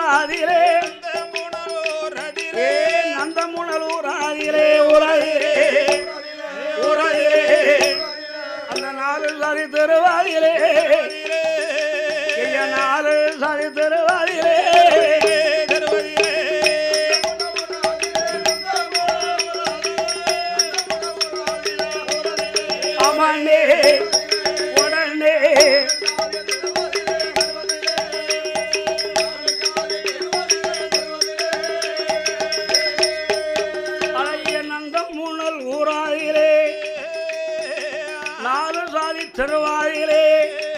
ஆதிலே ஏ நந்தமுனலூர் ஆதிலே உலகிலே உலகிலே அந்த நாலு சரி திருவாதிலே ஐயா நாலு சரி திருவாதிலே அமனே உடனே அழகிய நந்தமுனல் ஊராதிலே நாலு சாதி திருவாதிலே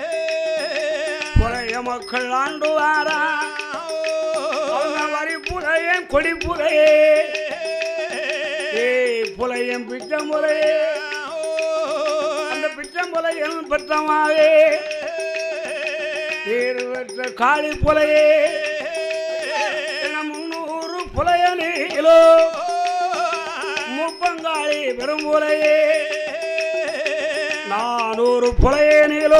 புறைய மக்கள் ஆண்டு வாரா அவங்க வரி புலையன் கொடி புலையே ஏய் புலையன் பிச்சமுறையே அந்த பிச்சம்புலையன் பெற்றமாவே பேரு பெற்ற காளி புலையே என முன்னூறு புலையனிலோ முப்பங்காளி பெரும்புலையே நானூறு புலையனிலோ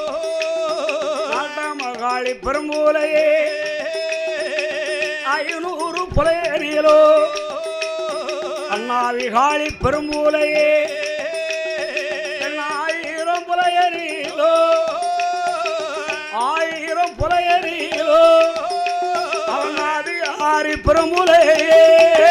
நாட்டமகாளி பெரும்புலையே ஐநூறு புலையனிலோ அண்ணாவிகாளி பெரும்பூலையே ஆயிரம் புலையரிலோ ஆயிரம் புலையரிலோ அவன் அதிகாரி பெரும்புலையே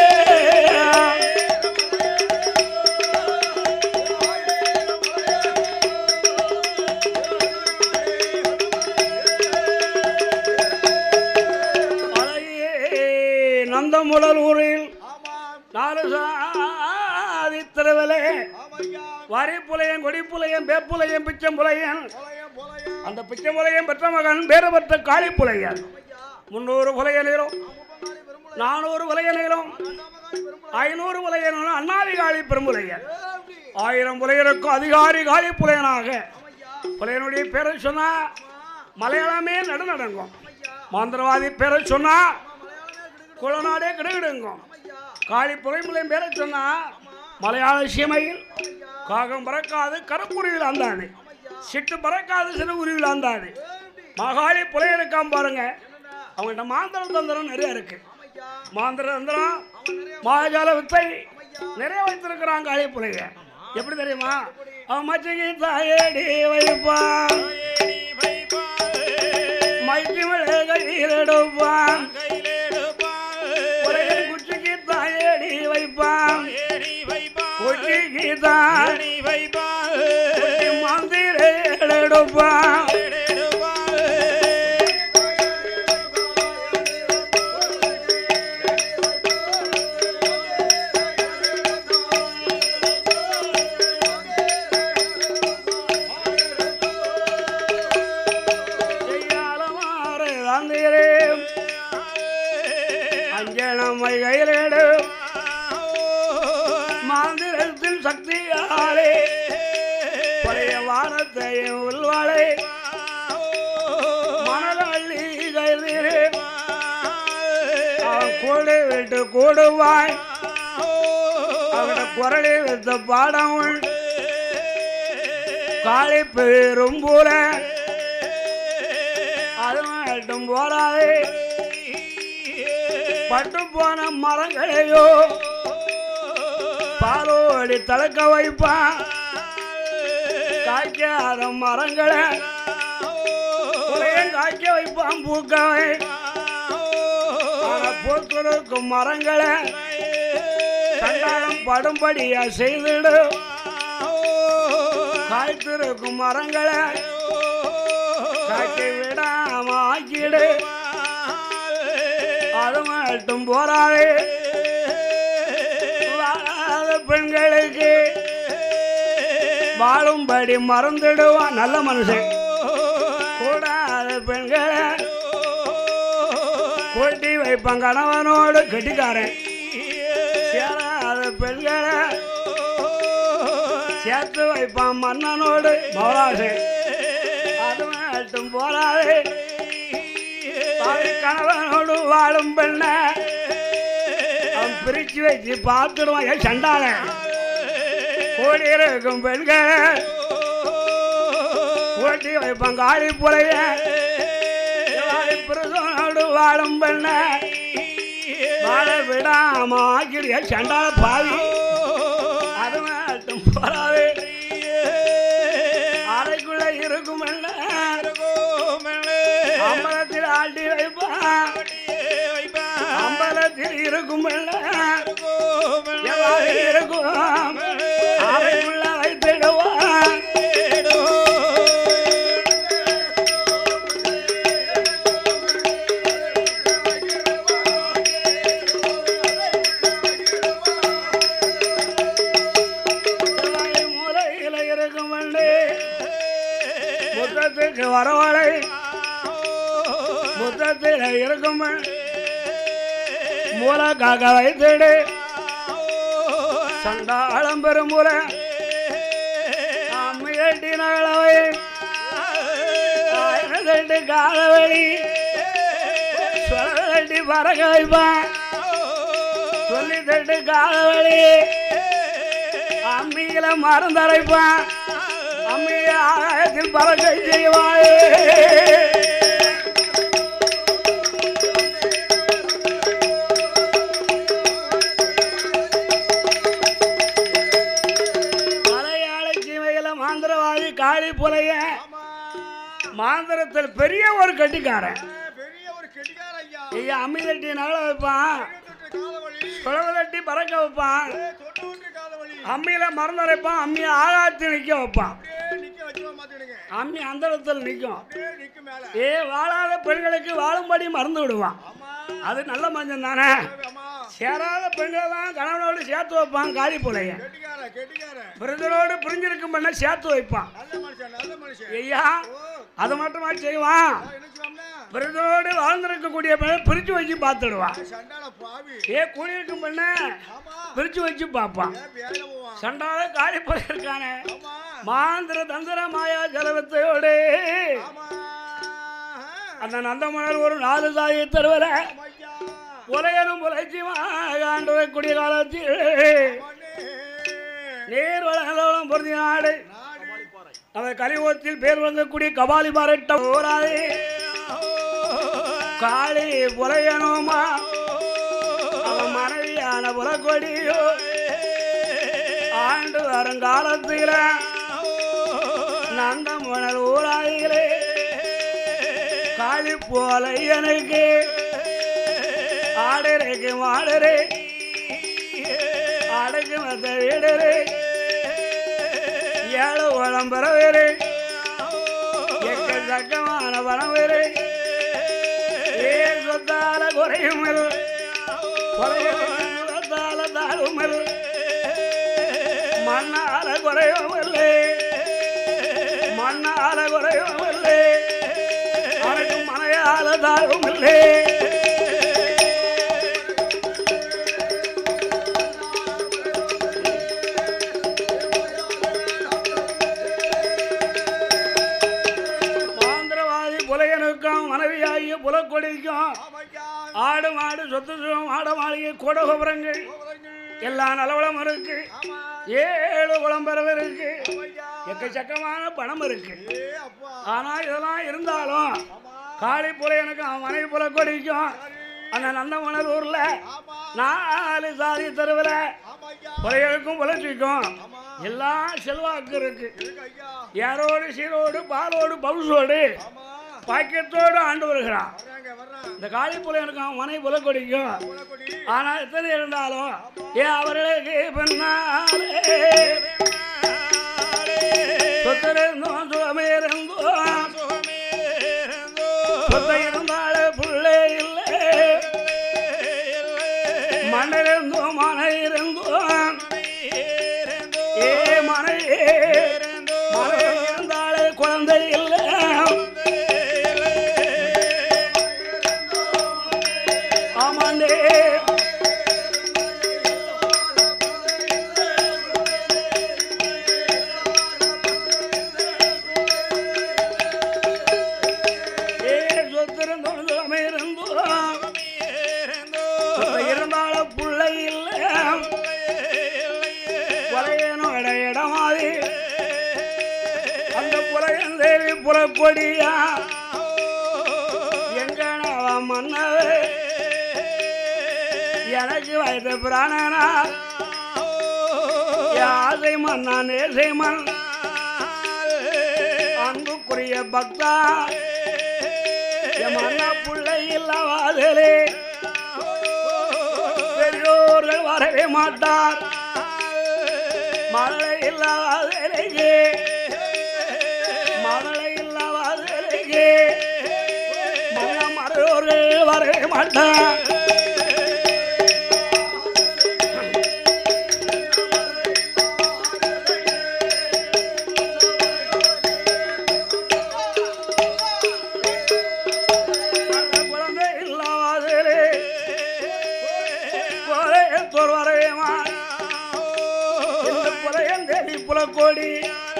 அழகியே நந்தமுடல் ஊரில் நாலு சாதி திருவலே வரி புலையன் கொடி புலையன் வேப்புலையன் பிச்சம் புலையன் அந்த பிச்சை புலையன் பெற்ற மகன் வேறு பெற்ற காளி புலையன் முன்னூறு புலையனிலும் நானூறு புலையனிலும் ஐநூறு புலையனிலும் அண்ணாதி காளி பெரும்புலையன் ஆயிரம் புலையனுக்கும் அதிகாரி காளி புலையனாக புலையனுடைய பேரை சொன்னா மலையாளமே நடுநடங்கும் மாந்திரவாதி பேரை சொன்னா குளநாடே கிடுகிடுங்கும் காளி புலைமுலையும் பேரை சொன்னா மலையாள சீமையில் காகம் பறக்காது கரக்குருவில் அந்தாது சிட்டு பறக்காது சிறு உருவில் அந்தாது மகாளி புலை இருக்காம பாருங்க அவங்கள்ட்ட மாந்திர தந்திரம் நிறைய இருக்கு மாந்திர தந்திரம் மாயாஜால வித்தை நிறைய வைத்திருக்கிறான் காளி புலைய எப்படி தெரியுமா அவன் மச்சகி தாயேடி வைப்பான் மைக்கு மலை கையில் எடுப்பான் புலையை குச்சிக்கு தாயேடி வைப்பான் குச்சிக்கு தான் குச்சி மந்திர எடுப்பான் செய்யாலமாறு தந்திரே அஞ்சனம்மை கையிலேடு மாந்திரத்தின் சக்தியாலே பழைய வானத்தையும் உள்வாளை மணலள்ளி கைதிரே அவன் கூடு விட்டு கூடுவாய் அவட குரலை வித்த பாடம் உண்டு காளி பெரும் போல அது மட்டும் போராதே பட்டு போன மரங்களையோ பாலோடி தளக்க வைப்பான் காய்க்காத மரங்களை குறையும் காய்க்க வைப்பான் பூக்கவை பூத்திருக்கும் மரங்களை கண்டாயம் படும்படியா செய்திடு காய்த்திருக்கும் மரங்களை காய்க்க விடாம ஆக்கிடு அது மட்டும் போராது வாழாத பெண்களுக்கு வாழும்படி மறந்துடுவான் நல்ல மனுஷன் கூடாத பெண்களை கூட்டி வைப்பான் கணவனோடு கட்டிக்காரன் சேராத பெண்களை சேர்த்து வைப்பான் மன்னனோடு மௌராசன் அது மட்டும் போராது தாய் கணவனோடு வாழும் பெண்ண அவன் பிரிச்சு வச்சு பார்த்துடுவான் ஏன் சண்டான கூடி இருக்கும் பெண்கள் கூட்டி வைப்பான் காளி புலைய பிரசோனோடு கணவனோடு வாழும் பெண்ண வாழ விடாம ஆக்கிறிய சண்டால பாவி அது மட்டும் போறாது அறைக்குள்ள இருக்கும் பெண்ண அம்பலத்தில் ஆட்டி வைப்பான் அம்பலத்தில் இருக்கும் பெண்ண எவ்வாறு இருக்கும் அறைக்குள்ள வைத்திடுவான் மூலையில இருக்கும் பெண்ணு முத்தத்துக்கு வரவழை முத்தத்தில் இருக்கும் பெண் மூலக்காக வைத்திடு சண்டாளம் பெரும் முறை அம்மி கட்டினளவை ஆயிரத்தெட்டு காலவழி சொல்லி பறக்க வைப்பான் சொல்லி தட்டு காலவழி அம்மியில மறந்தரைப்பான் அம்மிய ஆகாயத்தில் பறக்க செய்வாயே மலையாள சீமையில மாந்திரவாதி காளி புலைய மாந்திரத்தில் பெரிய ஒரு கட்டிக்காரன் பெரிய ஒரு கெட்டிக்கார ஐயா ஐயா அம்மி தட்டி நகல வைப்பான் தொட்டு காலவழி சுழவு தட்டி பறக்க வைப்பான் தொட்டு விட்டு காலவழி அம்மியில மறந்தரைப்பான் அம்மியை ஆகாயத்தில் நிற்க வைப்பான் அப்படியே நிக்க வச்சுவா மாத்திடுங்க அம்மி அந்தரத்தில் நிற்கும் அப்படியே நிக்கு மேல ஏ வாழாத பெண்களுக்கு வாழும்படி மறந்து விடுவான் ஆமா அது நல்ல மஞ்சள் தானே ஆமா சேராத பெண்களெல்லாம் கணவனோடு சேர்த்து வைப்பான் காளி புலைய கெட்டிக்கார கெட்டிக்கார பிரிஞ்சனோடு பிரிஞ்சிருக்கும் பண்ண சேர்த்து வைப்பான் நல்ல மனுஷன் நல்ல மனுஷன் ஐயா ஓ அது மட்டுமா செய்வான் நான் என்ன சொல்லுவாங்கன்னா பிரிஞ்சனோடு வாழ்ந்திருக்கக்கூடிய பெண்ணை பிரிச்சு வச்சு பார்த்துடுவான் சண்டால பாவி ஏ கூடியிருக்கும் பெண்ண ஆமா பிரிச்சு வச்சு பார்ப்பான் ஏன் வேலை போவான் சண்டால காளி புலை இருக்கானே ஆமா மாந்திர தந்திர மாயா ஜலவத்தையோடு ஆமா அந்த நந்தமணர் ஒரு நாலு சாயை தருவர ஐயா உலகனும் உலர்ச்சி ஆண்டக்கூடிய காலத்தில் மண்ணே நீர் வளங்களும் பொருந்தி நாடு நாடு அந்த கலிவோத்தில் பேர் வழங்கக்கூடிய கபாலி பாரட்டம் ஓராதே காளி புலையனுமா அவன் மனைவியான புலக்கொடியோ ஆண்டு வருங்காலத்தில நந்தமுனர் ஊராயிலே காளி போல எனக்கு ஆடரைக்கு மாடரே அடக்கு மத்த வீடரே ஏழு உளம் பெறவேரே எக்க சக்கமான பணம் வேறு ஏ சொத்தால குறையும் குறையால தாழும் மண்ணால குறையும் மண்ணால குறையும் அவனுக்கு மனையால தாழும் இல்லை மாந்திரவாதி புலையனுக்கும் மனைவியாகிய புலக்கொடிக்கும் ஆமையா ஆடு மாடு சொத்து சுகம் ஆட மாளிகை கோடகோபுரங்கள் எல்லா நலவளம் இருக்கு ஆமா ஏழு குளம்பரம் இருக்கு ஐயா எக்கச்சக்கமான பணம் இருக்கு ஏ அப்பா ஆனா இதெல்லாம் இருந்தாலும் ஆமா காளி புலையனுக்கு அவன் மனைவி புலக்கொடிக்கும் அந்த நந்தமணர் ஊர்ல ஆமா நாலு சாதி தெருவில் ஆமையா புலையனுக்கும் புலச்சிக்கும் ஆமா எல்லாம் செல்வாக்கு இருக்கு இருக்கு ஐயா ஏரோடு சீரோடு பாலோடு பவுசோடு ஆமா பாக்கியத்தோடு ஆண்டு வருகிறான் வர்றாங்க வர்றாங்க இந்த காளி புலையனுக்கு அவன் மனைவி புலக்கொடிக்கும் குலக்கொடி ஆனா எத்தனை இருந்தாலும் ஏ அவர்களுக்கு பின்னாலே சொத்திருந்தோம் சுகமே இருந்தோம் சொத்தை இருந்தாலே புள்ளே இல்லை மண்ணிருந்தோம் மனை இருந்தோம் ஏ மனை மனை இருந்தாலே குழந்தை இல்லை ஆமாண்டே ஏ சொத்திருந்தோம் சுகமே இருந்தோம் சொத்தை இருந்தால புள்ளை இல்லை புலையனோட இடமாதி அந்த புலையன் தேவி புறக்கொடியா எங்கன மன்னவே எனக்கு வயது பிராணனா யாசை மன்னா நேசை மன் அன்புக்குரிய பக்தா என் மன்னா பிள்ளை இல்லவாதலே பெரியோர்கள் வரவே மாட்டார் மழை இல்லாதலையே மழை இல்லாதலையே மன மறையோர்கள் வரவே மாட்டார் குழந்தை இல்லாதலே கோரையத்தோர் வரவே மாட்டார் புலையந்தேவி புலக்கோடி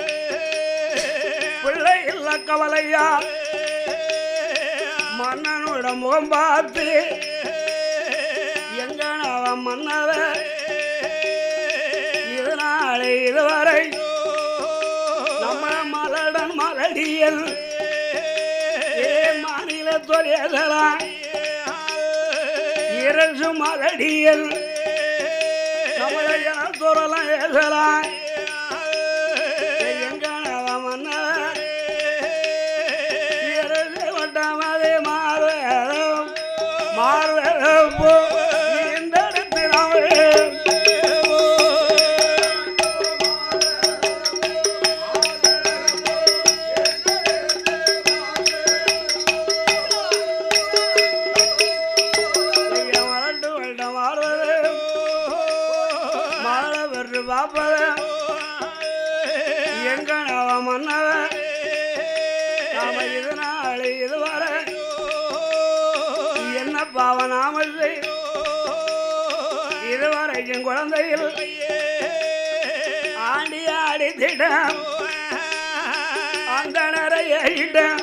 பிள்ளை இல்ல கவலையா மன்னனோட முகம் பார்த்து எங்க அவன் மன்னவ இதனாலே இதுவரை நம்ம மலடன் மலடியல் ஏ மாநில தொழிலாம் இரசு மலடியல் தமிழையா துறலாம் ஏசலாம் எங்க மன்ன இரசு வட்டமதே மாறுவேதம் மாறுவேதம் போ இந்த இடத்தில் அவள் ஐயா மரண்டு வெள்ளம் மாறுவது மழை வெறு பார்ப்பது எங்க நவ மன்னவ நாம இது நாள் இதுவரை என்ன பாவ நாம செய் இதுவரைக்கும் குழந்தையில் ஆண்டி ஆடி திடம் அந்த நிறைய இடம்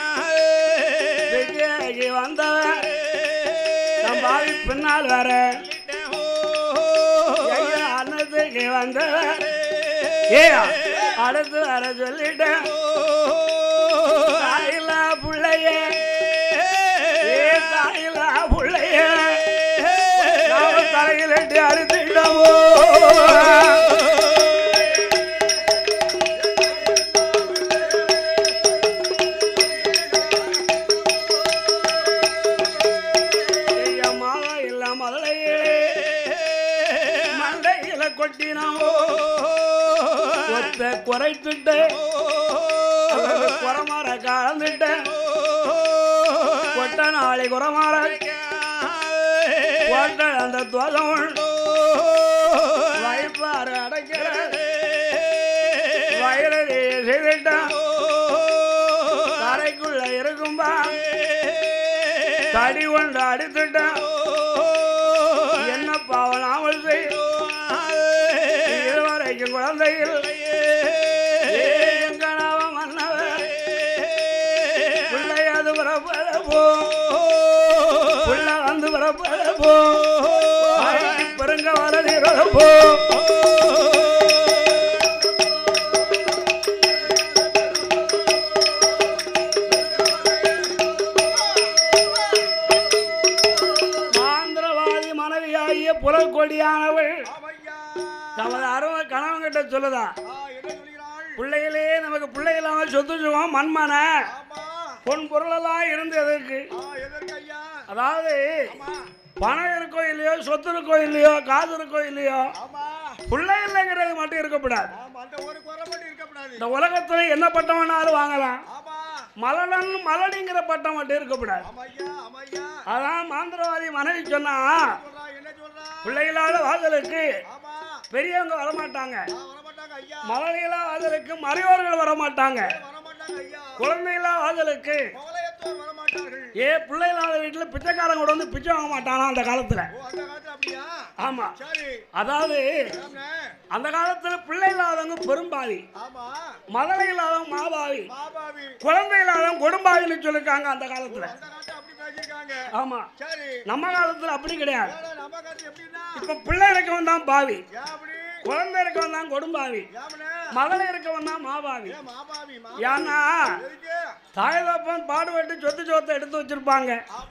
விஜயாகி வந்தவன் நம் பாவி பின்னால் வர ஐயா அன்னத்துக்கு வந்தவன் ஏ அடுத்து வர சொல்லிட்டேன் தாயிலா புள்ளைய ஏ தாயிலா புள்ளைய நாம தலையிலிட்டு அறுத்துட்டோமோ ஐயா மாதா இல்ல முதலையே மண்டையில கொட்டினோம் ஒத்த குறைத்துட்டு குறமாற கலந்துட்டு கொட்ட நாளை குறமாற கொட்ட அந்த துவதம் வைப்பாறு அடைக்கிற வயலடி செய்துட்டான் கரைக்குள்ள இருக்கும்பா தடி கொண்டு அடித்துட்டான் என்ன பாவனாமல் செய் இதுவரைக்கும் குழந்தைகள் எங்க நாம மன்னவர் பிள்ளையாது பிறப்பத போ புள்ள வந்து பிறப்பத போ பெருங்க வர போ மாந்திரவாதி மனைவியாகிய புலக்கொடியானவள் ஆமையா தமது அருமை கணவன்கிட்ட சொல்லுதா ஆ என்ன சொல்கிறாள் பிள்ளைகளே நமக்கு பிள்ளை இல்லாம சொத்து சுகம் மண்மன ஆமா பொன் பொருளெல்லாம் இருந்து எதற்கு ஆ எதற்கு ஐயா அதாவது ஆமா பணம் இருக்கோ இல்லையோ சொத்து இருக்கோ இல்லையோ காது இருக்கோ இல்லையோ ஆமா பிள்ளை இல்லைங்கிறது மட்டும் இருக்கக்கூடாது ஆமா அந்த ஒரு குறை மட்டும் இருக்கக்கூடாது இந்த உலகத்துல என்ன பட்டம் வேணாலும் வாங்கலாம் ஆமா மலடன் மலடிங்கிற பட்டம் மட்டும் இருக்கக்கூடாது ஆமையா ஆமையா அதான் மாந்திரவாதி மனைவி சொன்னா சொல்றா என்ன சொல்றா பிள்ளை இல்லாத வாசலுக்கு ஆமா பெரியவங்க வரமாட்டாங்க ஆ, வரமாட்டாங்க ஐயா மலடிகளா வாசலுக்கு மறையோர்கள் வரமாட்டாங்க வரமாட்டாங்க ஐயா குழந்தைகளா வாசலுக்கு மொகலையத்தோர் வரமாட்டார்கள் ஏ பிள்ளை இல்லாத வீட்டுல பிச்சைக்காரங்க கூட வந்து பிச்சை வாங்க மாட்டானா அந்த காலத்துல ஓ அந்த காலத்துல அப்படியா ஆமா சரி அதாவது ஆமாண்ணே. அந்த காலத்துல பிள்ளை இல்லாதவங்க பெரும்பாவி ஆமா மதலை இல்லாதவங்க மாபாவி பாபாவி குழந்தை இல்லாதவங்க கொடும்பாவின்னு சொல்லிருக்காங்க அந்த காலத்துல அந்த காலத்துல அப்படி பேசியிருக்காங்க ஆமா சரி நம்ம காலத்துல அப்படி கிடையாது ஏடா, நம்ம காலத்துல எப்படின்னா இப்ப பிள்ளை இருக்கவன் தான் பாவி ஏன் அப்படி குழந்தை இருக்கவன் தான் கொடும்பாவி ஏமனே மதலை இருக்கவன் தான் மாபாவி ஏன் மாபாவி மா ஏன்னா எதுக்கு தாயதப்பன் பாடுபட்டு சொத்து சொத்தை எடுத்து வச்சிருப்பாங்க ஆமா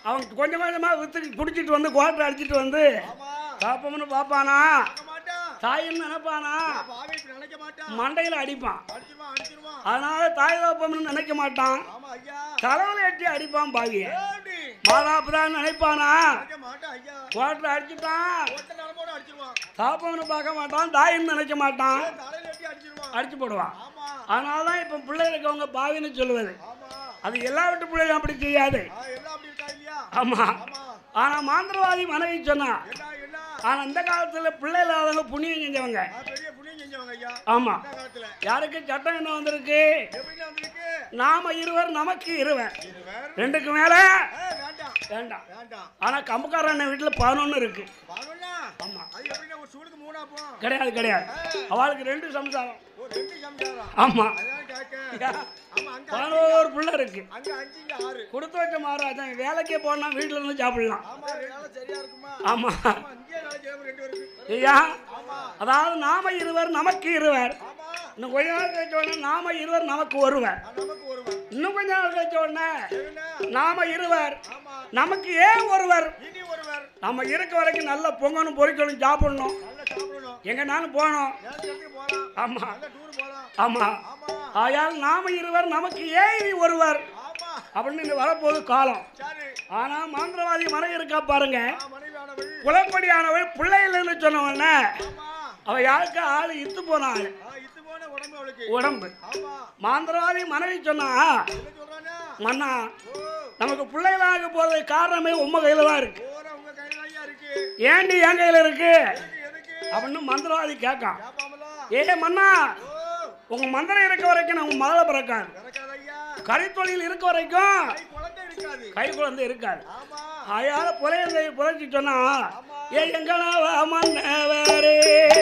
அவன் கொஞ்சம் கொஞ்சமா வித்து குடிச்சிட்டு வந்து குவாட்டர் அடிச்சிட்டு வந்து ஆமா பாப்பம்னு பாப்பானா பார்க்க மாட்டான் தாயின்னு நினைப்பானா பாவி இப்படி நினைக்க மாட்டான் மண்டையில அடிப்பான் அடிச்சிருவான் அடிச்சிருவான் அதனால தாய் பாப்பம்னு நினைக்க மாட்டான் ஆமா ஐயா தலைவலை எட்டி அடிப்பான் பாவிய ஏண்டி மாதாப்புதான் நினைப்பானா நினைக்க மாட்டான் ஐயா குவாட்டர் அடிச்சுட்டான் ஒத்த நிலமோட அடிச்சிருவான் தாப்பம்னு பார்க்க மாட்டான் தாயின்னு நினைக்க மாட்டான் தலையில எட்டி அடிச்சிருவான் அடிச்சு போடுவான் ஆமா அதனால தான் இப்போ பிள்ளை இருக்கவங்க பாவின்னு சொல்லுவது ஆமா அது எல்லா வீட்டு பிள்ளையும் அப்படி செய்யாது ஆ, எல்லாம் அப்படி இருக்கா இல்லையா ஆமா ஆமா ஆனா மாந்திரவாதி மனைவி சொன்னா என்ன என்ன ஆனா அந்த காலத்துல பிள்ளை இல்லாதவங்க புண்ணியம் செஞ்சவங்க ஆ, பெரிய புண்ணியம் செஞ்சவங்க ஐயா ஆமா இந்த காலத்துல யாருக்கு சட்டம் என்ன வந்திருக்கு எப்படி வந்திருக்கு நாம இருவர் நமக்கு இருவர் இருவர் ரெண்டுக்கு மேல ஏ, வேண்டாம் வேண்டாம் வேண்டாம் ஆனா கம்பக்காரன் வீட்டுல பதினொன்னு இருக்கு வாங்கண்ணா ஆமா அது எப்படின்னா ஒரு சூடுக்கு மூணா போ கிடையாது கிடையாது அவளுக்கு ரெண்டு சம்சாரம் ஒரு ரெண்டு சம்சாரம் ஆமா அதான் கேட்க யா, ஆமா அங்க பதினோரு பிள்ளை இருக்கு அங்க அஞ்சு இங்க ஆறு கொடுத்து வச்ச மாறாதான் வேலைக்கே போனா வீட்டுல இருந்து சாப்பிடலாம் ஆமா வேலை சரியா இருக்குமா ஆமா ஆமா இங்கே வேலை செய்யாம ரெண்டு பேருக்கு ஐயா ஆமா அதாவது நாம இருவர் நமக்கு இருவர் ஆமா இன்னும் கொஞ்ச நாள் கழிச்ச உடனே நாம இருவர் நமக்கு ஒருவர் ஆ, நமக்கு ஒருவன் இன்னும் கொஞ்ச நாள் கழிச்ச உடனே என்ன நாம இருவர் ஆமா நமக்கு ஏன் ஒருவர் இனி ஒருவர் நம்ம இருக்க வரைக்கும் நல்ல பொங்கணும் பொறிக்கணும் சாப்பிடணும் நல்லா சாப்பிடணும் எங்கனாலும் போகணும் நேரத்துக்கு இடத்துக்கு போலாம் ஆமா நல்ல டூர் போலாம் ஆமா ஆமா ஆயால் நாம இருவர் நமக்கு ஏன் இனி ஒருவர் ஆமா அப்படின்னு இங்க வரப்போகுது காலம் சரி ஆனா மாந்திரவாதி மனைவி இருக்கா பாருங்க ஆ, மனைவியானவள் குலப்படியானவள் பிள்ளைகள்னு சொன்ன உடனே ஆமா அவ யாருக்கு ஆளு இத்து போன ஆளு ஆ, இத்து போன உடம்பு அவளுக்கு உடம்பு ஆமா மாந்திரவாதி மனைவி சொன்னா என்ன சொல்றானா மன்னா ஓ நமக்கு பிள்ளைகளாக போறது காரணமே உம்ம கையில தான் இருக்கு போற உங்க கையில ஐயா இருக்கு ஏண்டி என் கையில இருக்கு எதுக்கு எதுக்கு அப்படின்னு மந்திரவாதி கேட்கான் கேப்பாமலா ஏ மன்னா ஓ உங்க மந்திரம் இருக்க வரைக்கும் நம்ம மகளை பிறக்காது இறக்காத ஐயா கரித்தொழில் இருக்க வரைக்கும் கை குழந்தை இருக்காது கை குழந்தை இருக்காது ஆமா ஆயால புலையந்தை புழைச்சி சொன்னா ஏ எங்கனவா மன்னவரே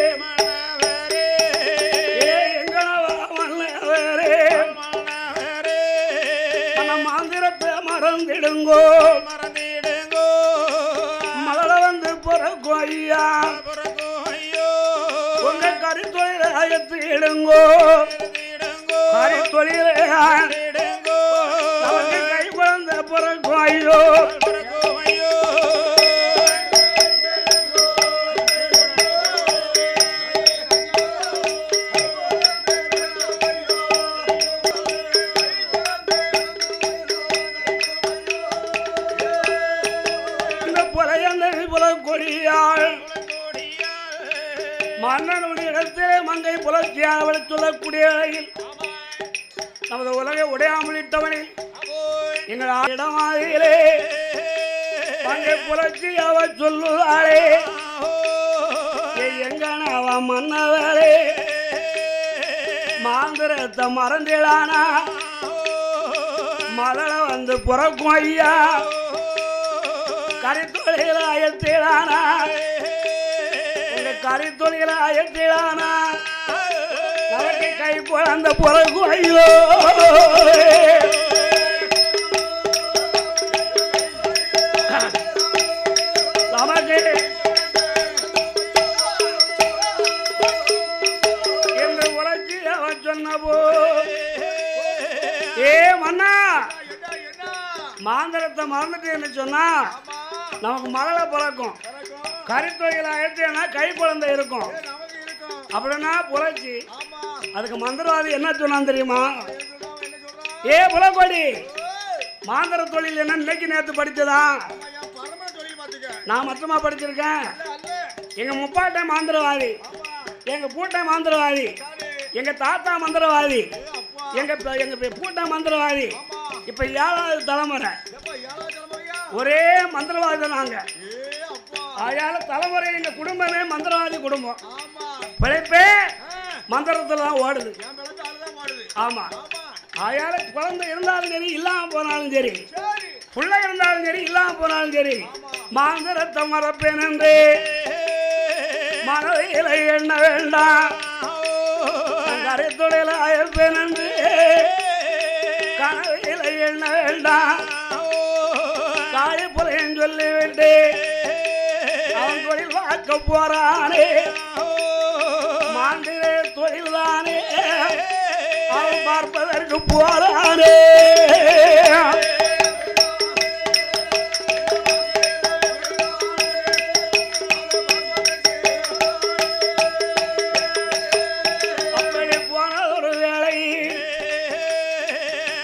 ஏ எங்கனவா மன்னவரே மன மாந்திரத்தை மறந்திடுங்கோ மகளை வந்து பிறக்கும் ஐயா உங்க கரித்தொழிலை அழைத்திடுங்கோ கரித்தொழிலை நமக்கு கை குழந்தை பிறக்கும் ஐயோ இந்த புலையந்தை புல கொடியாள் மன்னனுடைய இடத்திலே மங்கை புலர்ச்சியானவள் சொல்லக்கூடிய அழகில் நமது உலகை உடையாமலிட்டவனில் எங்கள் இடமாதிலே மங்கை புலர்ச்சி அவ சொல்லுதாளே எங்கனவ மன்னவரே மாந்திரத்தை மறந்திடானா மதளை வந்து புறக்கும் ஐயா கரித்தொழில அயத்திடானா உங்க கரித்தொழில அயத்திடானா நமக்கு கை குழந்த பிறக்கும் ஐயோ நமக்கு என்று உழைச்சி அவன் சொன்னபோ ஏ மன்னா என்ன என்ன மாந்திரத்தை மறந்துட்டேன்னு சொன்னா ஆமா நமக்கு மகளை பிறக்கும் பிறக்கும் கரித்தொழில் ஆயிடுச்சுன்னா கை குழந்தை இருக்கும் ஏ, நமக்கு இருக்கும் அப்படின்னா புழைச்சி ஆமா அதுக்கு மந்திரவாதி என்ன சொன்னான் தெரியுமா என்ன சொல்றான் என்ன சொல்றான் ஏ புலக்கொடி ஓய், மாந்திர தொழில் என்ன இன்னைக்கு நேத்து படிச்சதான் ஆமா என் பரம தொழில் பாத்துக்க நான் மொத்தமா படிச்சிருக்கேன் அல்ல அல்ல எங்க முப்பாட்டை மாந்திரவாதி ஆமா எங்க பூட்டை மாந்திரவாதி சரி எங்க தாத்தா மந்திரவாதி ஏ அப்பா எங்க ப- எங்க ப- பூட்டை மந்திரவாதி ஆமா இப்ப ஏழாவது தலைமுறை எப்ப ஏழாவது தலைமுறையா ஒரே மந்திரவாதி நாங்க ஏ அப்பா அதனால தலைமுறை எங்க குடும்பமே மந்திரவாதி குடும்பம் ஆமா பிழைப்பே ஆ, மந்திரத்துல தான் ஓடுது என் பிளக்கு அதுதான் மாடுது ஆமா ஆமா அதனால குழந்தை இருந்தாலும் சரி இல்லாம போனாலும் சரி சரி பிள்ளை இருந்தாலும் சரி இல்லாம போனாலும் சரி மாந்திரத்தை மறப்பேன் என்று மனதில எண்ண வேண்டாம் கரைத்துறையில அயப்பேன் என்று கனவில எண்ண வேண்டாம் காளி புலையன் சொல்லிவிட்டு அவன் தொழில் பார்க்க போறானே மாந்திர தொழில் தானே அவன் பார்ப்பதற்கு போறானே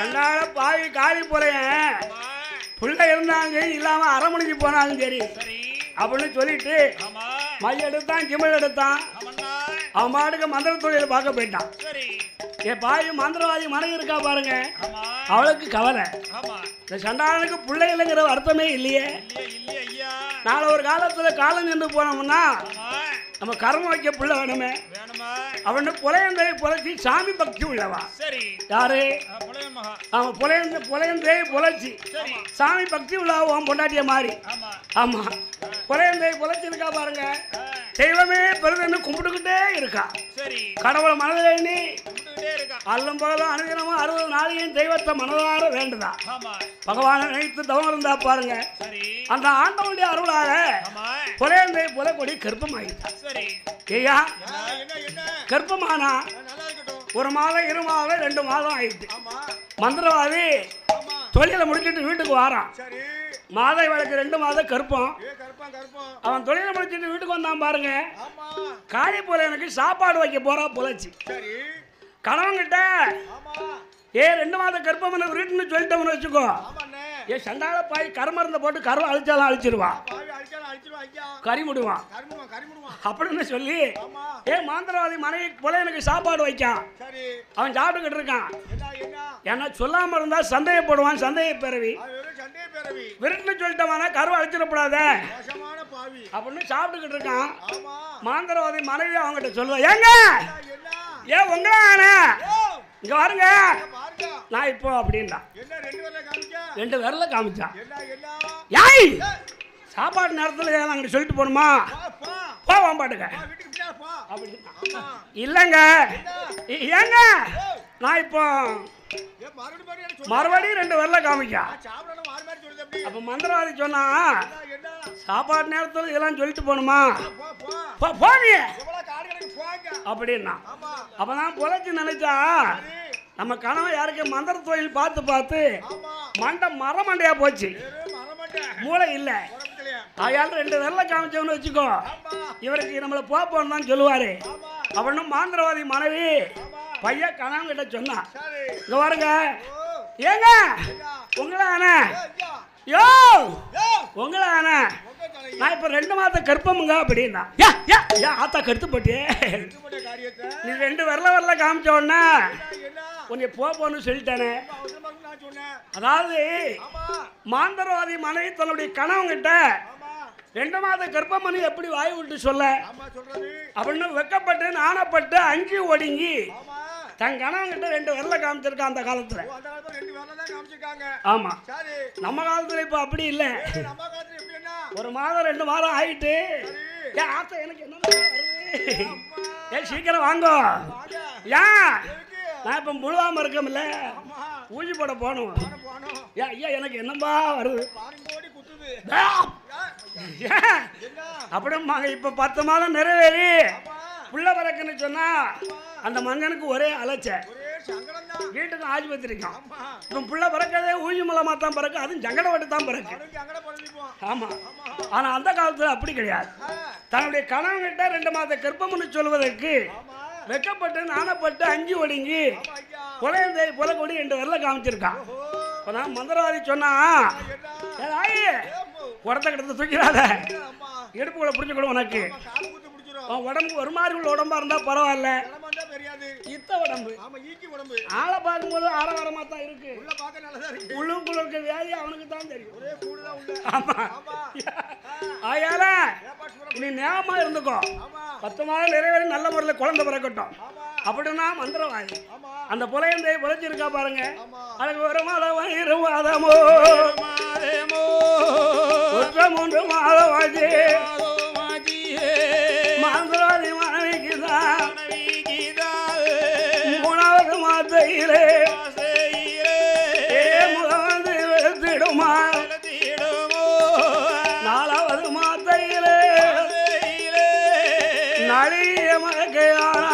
சண்டால பாவி காளி போறேன் ஆமா பிள்ளை இருந்தாங்க இல்லாம அரை மணிக்கு போனாலும் சரி சரி அப்படின்னு சொல்லிட்டு ஆமா மை எடுத்தான் கிமிழ் எடுத்தான் ஆமண்ணா அவன் பாட்டுக்கு மந்திர தொழில் பார்க்க போயிட்டான் சரி என் பாய் மந்திரவாதி மனைவி இருக்கா பாருங்க ஆமா அவளுக்கு கவலை ஆமா இந்த சண்டாளனுக்கு பிள்ளை இல்லைங்கிற அர்த்தமே இல்லையே இல்லையா இல்லையா ஐயா நாளை ஒரு காலத்துல காலம் நின்று போனோம்னா ஆமா நம்ம கர்மம் வைக்க பிள்ளை வேணுமே வேணுமா அவனு புலையந்தை புலைச்சி சாமி பக்தி உள்ளவா சரி யாரு ஆ, புலைய மகா அவன் புலையந்த புலையந்தை புலைச்சி சரி சாமி பக்தி உள்ளவா உன் பொண்டாட்டிய மாதிரி ஆமா ஆமா புலையந்தை புலைச்சி இருக்கா பாருங்க ஆ, தெய்வமே பெருதுன்னு கும்பிட்டுக்கிட்டே இருக்கா சரி கடவுளை மனதில் எண்ணி கும்பிட்டுக்கிட்டே இருக்கா அல்லும் பகலும் அனுதினமும் அறுபது நாளையும் தெய்வத்தை மனதார வேண்டுதா ஆமா பகவானை நினைத்து தவம் இருந்தா பாருங்க சரி அந்த ஆண்டவனுடைய அருளாக ஆமா புலையந்தை புலக்கொடி கர்ப்பமாயிட்டா சரி ஐயா என்ன என்ன என்ன கர்ப்பமானா நல்லா இருக்கட்டும் ஒரு மாதம் இரு மாதம் ரெண்டு மாதம் ஆயிட்டு ஆமா மந்திரவாதி ஆமா தொழிலை முடிச்சிட்டு வீட்டுக்கு வாரான் சரி மாதை வழக்கு ரெண்டு மாதம் கருப்பம் ஏ கருப்பம் கருப்பம் அவன் தொழிலை முடிச்சிட்டு வீட்டுக்கு வந்தான் பாருங்க ஆமா காளி போல எனக்கு சாப்பாடு வைக்க போறா புலைச்சி சரி கணவன்கிட்ட ஆமா ஏ ரெண்டு மாதம் கருப்பம் வீட்டுன்னு சொல்லிட்டோம்னு வச்சுக்கோ ஆமாண்ணே ஏ சண்டால பாய் கருமருந்தை போட்டு கருவை அழிச்சாலும் அழிச்சிருவான் பாவி அடிச்சாலும் அடிச்சிருவா ஐயா கறி முடுவான் கருமுடுவான் கருமுடுவான் அப்படின்னு சொல்லி ஆமா ஏ மாந்திரவாதி மனைவி போல எனக்கு சாப்பாடு வைக்கான் சரி அவன் சாப்பிட்டுக்கிட்டு இருக்கான் என்ன என்ன ஏன்னா சொல்லாம இருந்தா சந்தேகப்படுவான் சந்தேக பிறவி அது வெறும் சண்டே பேரவி விருட்டுன்னு சொல்லிட்டவனா கருவை அழிச்சிடக்கூடாத மோசமான பாவி அப்படின்னு சாப்பிட்டுக்கிட்டு இருக்கான் ஆமா மாந்திரவாதி மனைவி அவங்ககிட்ட சொல்லுவா ஏங்க என்ன, என்ன ஏ உங்களான ஓ இங்க வாருங்க இங்க பாருங்க நான் இப்போ அப்படின்னா என்ன ரெண்டு பேர்ல காமிக்க ரெண்டு விரல காமிச்சான் என்ன என்ன யாய் ஏய், சாப்பாடு நேரத்தில் ஏன் அங்கிட்டு சொல்லிட்டு போகணுமா பா பா போ வாம்பாட்டுக்க பா வீட்டுக்கு பின்னால பா அப்படின்னா ஆமா இல்லைங்க என்ன இ- ஏங்க ஏய், நான் இப்போ ஏ மறுபடியும் மறுபடியும் எனக்கு சொல்லு. மறுபடியும் ரெண்டு விரல காமிக்கா நான் சாப்பிடணும் மாறி மாறி சொல்லுது அப்படி அப்போ மந்திரவாதி சொன்னா என்ன, என்ன சாப்பாடு நேரத்தில் இதெல்லாம் சொல்லிட்டு போகணுமா போ போ போ போ நீ எவ்வளவு காடு கிடக்கு போங்க அப்படின்னா ஆமா அப்பதான் புழைச்சி நினைச்சா சரி நம்ம கணவன் யாருக்கு மந்திர தொழில் பார்த்து பார்த்து ஆமா மண்டை மர மண்டையா போச்சு வேறு மரமாட்டேன் மூளை இல்லை உடம்புலையா அயால் ரெண்டு விரல காமிச்சவனு வச்சுக்கோ ஆமா இவருக்கு நம்மளை போப்போன்னு தான் சொல்லுவாரு ஆமா அவனும் மாந்திரவாதி மனைவி ஆமா பையன் கணவன் கிட்ட சொன்னான் சரி இங்க பாருங்க ஓ ஏங்க ஐயா உங்களான ஏ ஐயா யோ யோ உங்களான உங்க தலையா நான் இப்ப ரெண்டு மாதம் கற்பமுங்க அப்படின்னா யா யா யா ஆத்தா கருத்து போட்டியே எடுத்துக்கூடிய காரியத்தை நீ ரெண்டு வரல வரல காமிச்ச உடனே என்ன, என்ன உன்னை போ போன்னு சொல்லிட்டானே ரொம்ப அவசரமா இருக்குன்னு நான் சொன்னேன் அதாவது ஆமா மாந்தரவாதி மனைவி தன்னுடைய கணவன்கிட்ட ஆமா ரெண்டு மாத கர்ப்பமணி எப்படி வாய் விட்டு சொல்ல ஆமா சொல்றது அப்படின்னு வெக்கப்பட்டு நாணப்பட்டு அஞ்சு ஒடுங்கி ஆமா தன் கணவன்கிட்ட ரெண்டு விரல காமிச்சிருக்கான் அந்த காலத்துல ஓ, அந்த காலத்துல ரெண்டு பேர்ல தான் காமிச்சிருக்காங்க ஆமா சரி நம்ம காலத்துல இப்ப அப்படி இல்ல ஏய், நம்ம காலத்துல எப்படி என்ன ஒரு மாதம் ரெண்டு மாதம் ஆயிட்டு சரி ஏன் ஆத்தா எனக்கு என்ன வருது அம்மா ஏன் சீக்கிரம் வாங்கோ வாங்க ஏன் எதுக்கு நான் இப்ப முழுவாம இருக்கமில்ல ஆமா ஊசி போட போகணும் போனோம் போனோம் ஏன் ஐயா எனக்கு என்னம்பா வருது பாருங்க ஓடி குத்துது ஆ! ஏய், ஏன் என்ன அப்படிமா இப்ப பத்து மாதம் நிறைவேறி ஆமா புள்ள பிறக்குன்னு சொன்னா அந்த மங்கனுக்கு ஒரே அலைச்ச ஒரே சங்கடம் தான் வீட்டுக்கும் ஆஸ்பத்திரிக்கும் ஆமா இப்போ புள்ள பிறக்கிறதே ஊசி மூலமா தான் பிறக்கு அதுவும் ஜங்கடவட்டு தான் பிறக்கு அவனுக்கு சங்கடம் படுத்திப்போம் ஆமா ஆமா ஆனா அந்த காலத்துல அப்படி கிடையாது ஆ, தன்னுடைய கணவன்கிட்ட ரெண்டு மாத கர்ப்பம்னு சொல்வதற்கு ஆமா வெக்கப்பட்டு நாணப்பட்டு அஞ்சு ஒடுங்கி ஆமா ஐயா புலையந்தை புலக்கொடி ரெண்டு வரல காமிச்சிருக்கான் ஓ அப்பதான் மந்திரவாதி சொன்னா என்ன "ஏ ஆயி, ஏம்பு. குடத்தை கிடத்து தூக்கிறாத அம்மா இடுப்புகளை பிடிச்சிக்கணும் உனக்கு ஆமா கால் குத்து பிடிச்சிரும் உன் உடம்பு ஒரு மாதிரி உள்ள உடம்பா இருந்தா பரவாயில்ல இடமாண்டா தெரியாது இத்த உடம்பு ஆமா ஈக்கி உடம்பு ஆளை பார்க்கும்போது ஆரவாரமா தான் இருக்கு உள்ள பார்க்க நல்லதா இருக்கு உள்ளுக்குள்ள இருக்க வியாதி அவனுக்கு தான் தெரியும் ஒரே கூடுதான் உள்ள ஆமா ஆமா ஆயால ஏப்பா சுரம் இனி நேரமா இருந்துக்கோ ஆமா பத்து மாதம் நிறைவேறி நல்ல முறையில் குழந்தை பிறக்கட்டும் ஆமா அப்படின்னா மந்திரவாதி ஆமா அந்த புலையந்தை புலைச்சிருக்கா பாருங்க ஆமா அதுக்கு ஒரு மாதம் இரு மாதமோ குற்றம் ஒன்று மாதம் ஆச்சு மந்திரவாதி மனைவிக்கு தான் மூணாவது மாத்தையிலே ஏ முகம் வந்து வெளுத்திடுமா நாலாவது மாத்தையிலே நளிய மகையானா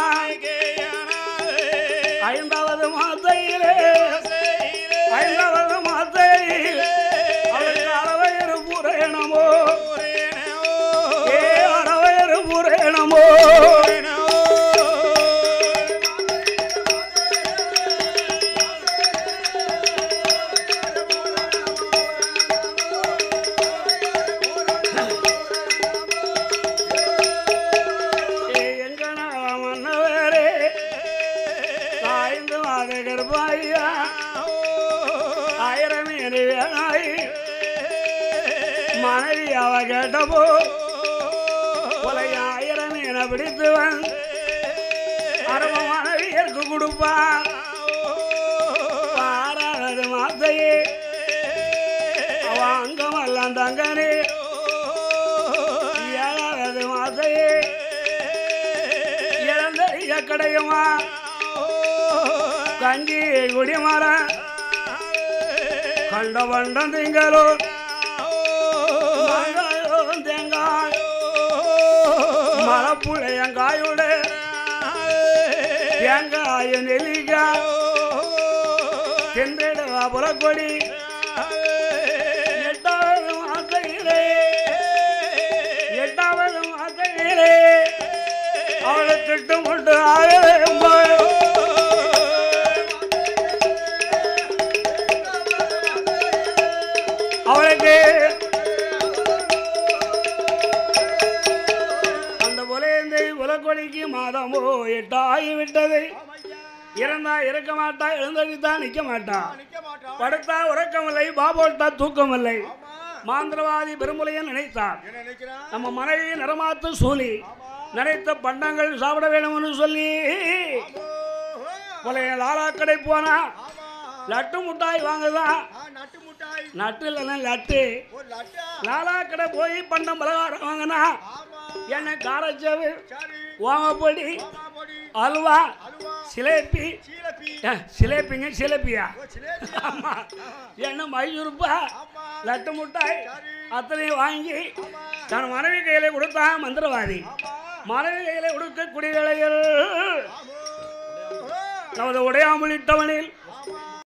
ஐந்தாவது மாத்தையிலே ஐந்தாவது மாத்தையிலே அவளுக்கு அளவையிரு புரையணமோ என்று வேணாய் மனைவி அவ கேட்டபோ கொலையாயிரம் என பிடித்துவன் அரவ மனைவியருக்கு கொடுப்பான் பாராளது மாத்தையே அவ அங்கமெல்லாம் தங்கனே ஏழாவது மாத்தையே இழந்தறிய கடையுமா கஞ்சி குடிமர கண்ட வண்டம் திங்களோ மாங்காயும் தேங்காய் மரப்புளையங்காயுட தேங்காய நெல்லிக்காய் தென்றெடுவா புறக்கொடி எட்டாவது மாத்தையிலே எட்டாவது மாத்தையிலே அவளை திட்டமிட்டு ஆகவே அவளுக்கு அந்த புலையந்தை உலகொலிக்கு மாதமோ எட்டாகி விட்டது இறந்தா இருக்க மாட்டா எழுந்தடித்தா நிக்க மாட்டா நிக்க மாட்டான் படுத்தா உறக்கமில்லை பாபோட்டா தூக்கமில்லை ஆமா மாந்திரவாதி பெருமுலையன் நினைத்தார் என்ன நினைக்கிறான் நம்ம மனைவி நிறமாத்து சூலி நினைத்த பண்டங்கள் சாப்பிட வேணும்னு சொல்லி புலைய லாலாக்கடை போனா ஆமா லட்டு முட்டாய் வாங்குதான் ஆ, நட்டு முட்டாய் நட்டு இல்லைன்னா லட்டு ஒரு லட்டா லாலாக்கடை போய் பண்டம் பலகாரம் வாங்கினா ஆமா என்ன காரச்சவு சரி ஓமப்பொடி ஆமா பொடி அல்வா அல்வா சிலேபி சீலப்பி அஹ், சிலேபிங்க சிலேபியா ஓ சிலேபி ஆமா என்ன மைசூருப்பா ஆமா லட்டு முட்டாய் சரி அத்தனையும் வாங்கி ஆமா தன் மனைவி கையில கொடுத்தா மந்திரவாதி ஆமா மனைவி கையில கொடுக்கக்கூடிய வேளையில் ஆமோ நமது உடையாமலிட்டவனில்